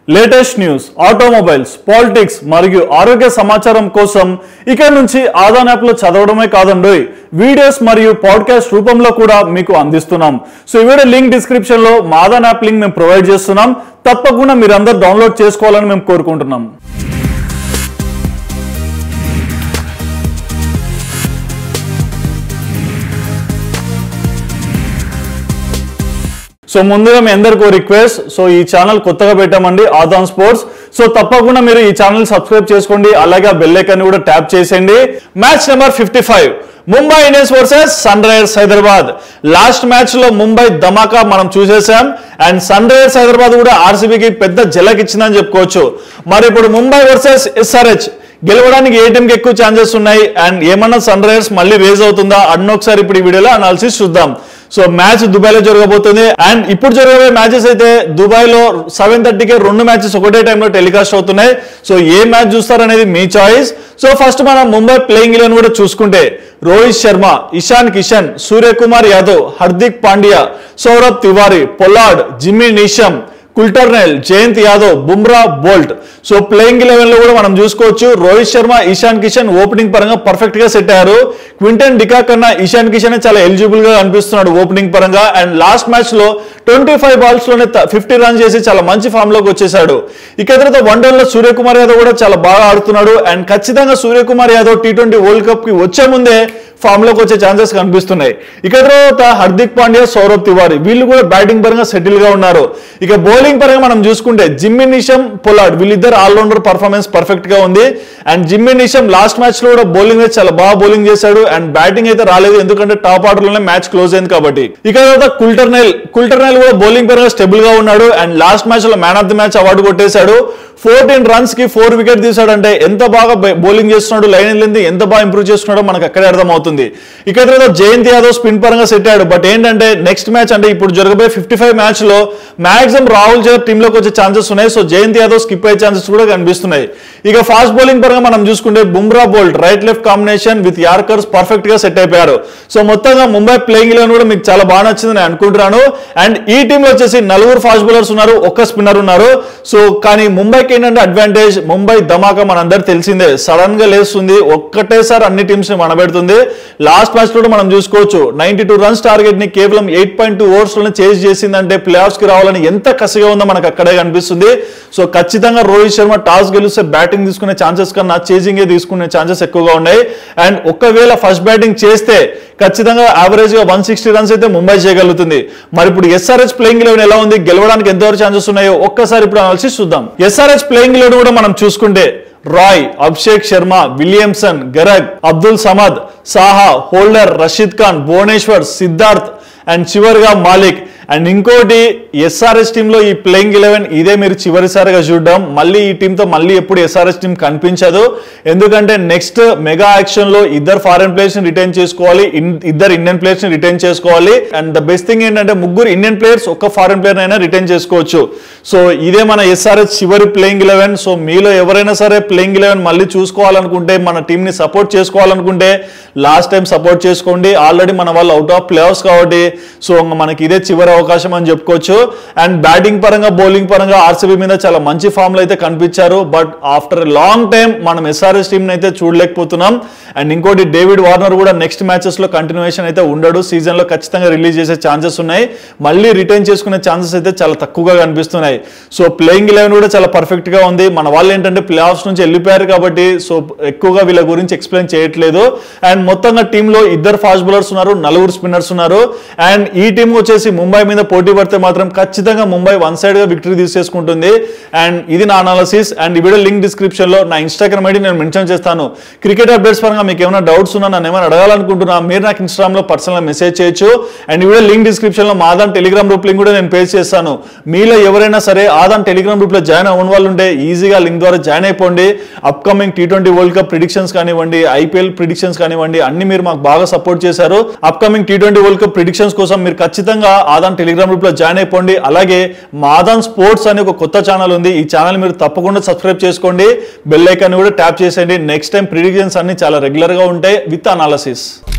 latest news automobiles politics మరియు ఆరోగ్య సమాచారం కోసం ఇక్కడ నుంచి ఆదాన్ యాప్ లో చదవడమే కాదండోయ్ వీడియోస్ మరియు పాడ్కాస్ట్ రూపంలో కూడా మీకు అందిస్తున్నాం సో ఈ వీడియో లింక్ డిస్క్రిప్షన్ లో మా ఆదాన్ యాప్ లింక్ మేము ప్రొవైడ్ చేస్తున్నాం తప్పకుండా మీరందరూ డౌన్లోడ్ చేసుకోవాలని మేము కోరుకుంటున్నాం సో ముందుగా మీ అందరికీ రిక్వెస్ట్ సో ఈ ఛానల్ కొత్తగా పెట్టామండి ఆదాన్ స్పోర్ట్స్ సో తప్పకుండా మీరు ఈ ఛానల్ సబ్స్క్రైబ్ చేసుకోండి అలాగే ఆ బెల్ ఐకాన్ కూడా ట్యాప్ చేసేయండి match number fifty five Mumbai Indians versus Sunrisers Hyderabad last match లో ముంబై ధమాకా మనం చూసేసాం అండ్ సన్ రైజర్స్ హైదరాబాద్ కూడా ఆర్సీబీకి పెద్ద జలక్ ఇచ్చిందని చెప్పుకోవచ్చు మరి ఇప్పుడు ముంబై వర్సెస్ ఎస్ఆర్హెచ్ గెలవడానికి ఏ టీంకి ఎక్కువ ఛాన్సెస్ ఉన్నాయి అండ్ ఏమన్నా సన్ రైజర్స్ మళ్ళీ రేజ్ అవుతుందా అన్న ఒకసారి ఇప్పుడు ఈ వీడియోలో అనాలిసిస్ చూద్దాం సో మ్యాచ్ దుబాయ్ లో జరగబోతుంది అండ్ ఇప్పుడు జరగబోయే మ్యాచెస్ అయితే దుబాయ్ లో సెవెన్ థర్టీకి రెండు మ్యాచెస్ ఒకటే టైంలో టెలికాస్ట్ అవుతున్నాయి సో ఏ మ్యాచ్ చూస్తారనేది మీ చాయిస్ సో ఫస్ట్ మనం ముంబై ప్లేయింగ్ ఇలెవెన్ కూడా చూసుకుంటే Rohit Sharma Ishan Kishan Suryakumar Yadav Hardik Pandya Saurabh Tiwari Pollard Jimmy Neesham Coulter Nile Jayant Yadav Bumrah Boult so playing eleven లో కూడా మనం చూసుకోవచ్చు రోహిత్ శర్మ ఇషాన్ కిషన్ ఓపెనింగ్ పరంగా పర్ఫెక్ట్ గా సెట్ అయ్యారు క్వింటన్ డికా కన్నా ఇషాన్ కిషన్ చాలా ఎలిజిబుల్ గా అనిపిస్తున్నాడు ఓపెనింగ్ పరంగా అండ్ లాస్ట్ మ్యాచ్ లో ట్వంటీ ఫైవ్ బాల్స్ లోనే ఫిఫ్టీ రన్ చేసి చాలా మంచి ఫామ్ లోకి వచ్చేసాడు ఇక తర్వాత వన్ డౌన్ లో సూర్యకుమార్ యాదవ్ కూడా చాలా బాగా ఆడుతున్నాడు అండ్ ఖచ్చితంగా Suryakumar Yadav T twenty World Cup కి వచ్చే ముందే ఫామ్ లోకి వచ్చే ఛాన్సెస్ కనిపిస్తున్నాయి ఇక తర్వాత హార్దిక్ పాండ్యా సౌరభ్ తివారీ వీళ్ళు కూడా బ్యాటింగ్ పరంగా సెటిల్ గా ఉన్నారు ఇక బౌలింగ్ పరంగా మనం చూసుకుంటే జిమ్మి నిషమ్ పొలాడ్ వీళ్ళిద్దరు ఆల్రౌండర్ పర్ఫార్మెన్స్ పర్ఫెక్ట్ గా ఉంది అండ్ జిమ్మి నిషమ్ లాస్ట్ మ్యాచ్ లో కూడా బౌలింగ్ అయితే చాలా బాగా బౌలింగ్ చేశాడు అండ్ బ్యాటింగ్ అయితే రాలేదు ఎందుకంటే టాప్ ఆర్డర్ లోనే మ్యాచ్ క్లోజ్ అయింది కాబట్టి ఇక తర్వాత కుల్టర్నైల్ కుల్టర్నైల్ కూడా బౌలింగ్ పరంగా స్టెబుల్ గా ఉన్నాడు అండ్ లాస్ట్ మ్యాచ్ లో man of the match award కొట్టేశాడు ఫోర్టీన్ రన్స్ కి ఫోర్ వికెట్ తీసాడంటే ఎంత బాగా బౌలింగ్ చేస్తున్నాడు లైన్ వెళ్ళింది ఎంత బాగా ఇంప్రూవ్ చేసుకున్నాడో మనకు అక్కడే అర్థమవుతుంది ఇక తర్వాత జయంత్ యాదవ్ స్పిన్ పరంగా సెట్ అయ్యాడు బట్ ఏంటంటే నెక్స్ట్ మ్యాచ్ అంటే ఇప్పుడు జరగబోయే ఫిఫ్టీ ఫైవ్ మ్యాచ్ లో మాక్సిమం రాహుల్ జర్ టీంలోకి వచ్చే ఛాన్సెస్ ఉన్నాయి సో జయంత్ యాదవ్ స్కిప్ అయ్యే ఛాన్సెస్ కూడా కనిపిస్తున్నాయి ఇక ఫాస్ట్ బౌలింగ్ పరంగా మనం చూసుకుంటే Bumrah Boult right left combination with yorkers perfect గా సెట్ అయిపోయారు సో మొత్తంగా ముంబై ప్లేయింగ్ లెవెన్ కూడా మీకు చాలా బాగా నచ్చింది నేను అనుకుంటున్నాను అండ్ ఈ టీంలో వచ్చేసి నలుగురు ఫాస్ట్ బౌలర్స్ ఉన్నారు ఒక్క స్పిన్నర్ ఉన్నారు సో కానీ ముంబైకి ఏంటంటే అడ్వాంటేజ్ ముంబై ధమాకా మనందరూ తెలిసిందే సడన్ గా లేస్తుంది ఒక్కటేసారి అన్ని టీమ్స్ ని మనబెడుతుంది లాస్ట్ మ్యాచ్ లో మనం చూసుకోవచ్చు నైన్టీ టూ రన్స్ టార్గెట్ ని కేవలం ఎయిట్ పాయింట్ టూ ఓవర్స్ లోనే చేజ్ చేసిందంటే ప్లే ఆఫ్స్ కి రావాలని ఎంత కసిగా ఉందో మనకు అక్కడే కనిపిస్తుంది సో ఖచ్చితంగా రోహిత్ శర్మ టాస్ గెలిస్తే బ్యాటింగ్ తీసుకునే ఛాన్సెస్ కన్నా చేజింగ్ తీసుకునే ఛాన్సెస్ ఎక్కువగా ఉన్నాయి అండ్ ఒకవేళ ఫస్ట్ బ్యాటింగ్ చేస్తే ఖచ్చితంగా యావరేజ్ గా వన్ సిక్స్టీ రన్స్ అయితే ముంబై చేయగలుగుతుంది మరి ఇప్పుడు ఎస్ఆర్హెచ్ ప్లేయింగ్ లెవెన్ ఎలా ఉంది గెలవడానికి ఎంతవరకు ఛాన్సెస్ ఉన్నాయో ఒక్కసారి ఇప్పుడు అనాలిసిస్ చూద్దాం ఎస్ఆర్హెచ్ ప్లేయింగ్ లెవెన్ కూడా మనం చూసుకుంటే Roy Abhishek Sharma Williamson Garg Abdul Samad Saha Holder Rashid Khan Bhuvneshwar Siddharth and చివరిగా మాలిక్ అండ్ ఇంకోటి ఎస్ఆర్ఎస్ టీంలో ఈ ప్లేయింగ్ ఎలెవెన్ ఇదే మీరు చివరిసారిగా చూడడం మళ్ళీ ఈ టీంతో మళ్ళీ ఎప్పుడు ఎస్ఆర్ఎస్ టీం కనిపించదు ఎందుకంటే నెక్స్ట్ మెగా యాక్షన్ లో ఇద్దరు ఫారెన్ ప్లేయర్స్ ని రిటైన్ చేసుకోవాలి ఇన్- ఇద్దరు ఇండియన్ ప్లేయర్స్ ని రిటైన్ చేసుకోవాలి అండ్ ద బెస్ట్ థింగ్ ఏంటంటే ముగ్గురు ఇండియన్ ప్లేయర్స్ ఒక్క ఫారెన్ ప్లేయర్ అయినా రిటైన్ చేసుకోవచ్చు సో ఇదే మన ఎస్ఆర్ఎస్ చివరి ప్లేయింగ్ ఎలెవెన్ సో మీలో ఎవరైనా సరే ప్లేయింగ్ ఎలెవెన్ మళ్ళీ చూసుకోవాలనుకుంటే మన టీం ని సపోర్ట్ చేసుకోవాలనుకుంటే లాస్ట్ టైం సపోర్ట్ చేసుకోండి ఆల్రెడీ మన వాళ్ళు అవుట్ ఆఫ్ ప్లే ఆఫ్స్ కాబట్టి సో మనకి ఇదే చివరి అవకాశం అని చెప్పుకోవచ్చు అండ్ బ్యాటింగ్ పరంగా బౌలింగ్ పరంగా ఆర్సీబీ మీద చాలా మంచి ఫామ్ లో అయితే కనిపించారు బట్ ఆఫ్టర్ లాంగ్ టైం మనం ఎస్ఆర్ఎస్ టీం అయితే చూడలేకపోతున్నాం అండ్ ఇంకోటి డేవిడ్ వార్నర్ కూడా నెక్స్ట్ మ్యాచెస్ లో కంటిన్యూషన్ అయితే ఉండడు సీజన్ లో ఖచ్చితంగా రిలీజ్ చేసే ఛాన్సెస్ ఉన్నాయి మళ్ళీ రిటైన్ చేసుకునే ఛాన్సెస్ అయితే చాలా తక్కువగా కనిపిస్తున్నాయి సో ప్లేయింగ్ ఎలెవెన్ కూడా చాలా పర్ఫెక్ట్ గా ఉంది మన వాళ్ళు ఏంటంటే ప్లే ఆఫ్స్ నుంచి వెళ్ళిపోయారు కాబట్టి సో ఎక్కువగా వీళ్ళ గురించి ఎక్స్ప్లెయిన్ చేయట్లేదు అండ్ మొత్తంగా టీంలో ఇద్దరు ఫాస్ట్ బౌలర్స్ ఉన్నారు నలుగురు స్పిన్నర్స్ ఉన్నారు అండ్ ఈ టీం వచ్చేసి ముంబై మీద పోటీ పడితే మాత్రం ఖచ్చితంగా ముంబై వన్ సైడ్ గా విక్టరీ తీసేసుకుంటుంది అండ్ ఇది నా అనాలసిస్ అండ్ ఈ వీడియో లింక్ డిస్క్రిప్షన్ లో నా ఇన్స్టాగ్రామ్ ఐడి నేను మెన్షన్ చేస్తాను క్రికెట్ అప్డేట్స్ పరంగా మీకు ఏమైనా డౌట్స్ ఉన్నా నన్ను ఏమైనా అడగాలనుకుంటున్నా మీరు నాకు ఇన్స్టాగ్రామ్ లో పర్సనల్ మెసేజ్ చేయొచ్చు అండ్ ఈ వీడియో లింక్ డిస్క్రిప్షన్ లో మాదాన్ టెలిగ్రామ్ గ్రూప్ లింక్ కూడా నేను పేజ్ చేస్తాను మీలో ఎవరైనా సరే ఆదాన్ టెలిగ్రామ్ గ్రూప్ లో జాయిన్ అవ్వని వాళ్ళు ఉంటే ఈజీగా లింక్ ద్వారా జాయిన్ అయిపోండి upcoming T twenty World Cup predictions కానివ్వండి ఐపీఎల్ ప్రిడిక్షన్స్ కానివ్వండి అన్ని మీరు మాకు బాగా సపోర్ట్ చేశారు upcoming T twenty World Cup predictions కోసం మీరు ఖచ్చితంగా ఆదాన్ టెలిగ్రామ్ గ్రూప్ లో జాయిన్ అయిపోండి అలాగే మాదాన్ స్పోర్ట్స్ అనే ఒక కొత్త ఛానల్ ఉంది ఈ ఛానల్ మీరు తప్పకుండా సబ్స్క్రైబ్ చేసుకోండి బెల్ ఐకాన్ కూడా ట్యాప్ చేసేయండి నెక్స్ట్ టైం ప్రిడిక్షన్స్ అన్ని చాలా రెగ్యులర్ గా ఉంటాయి విత్ అనాలసిస్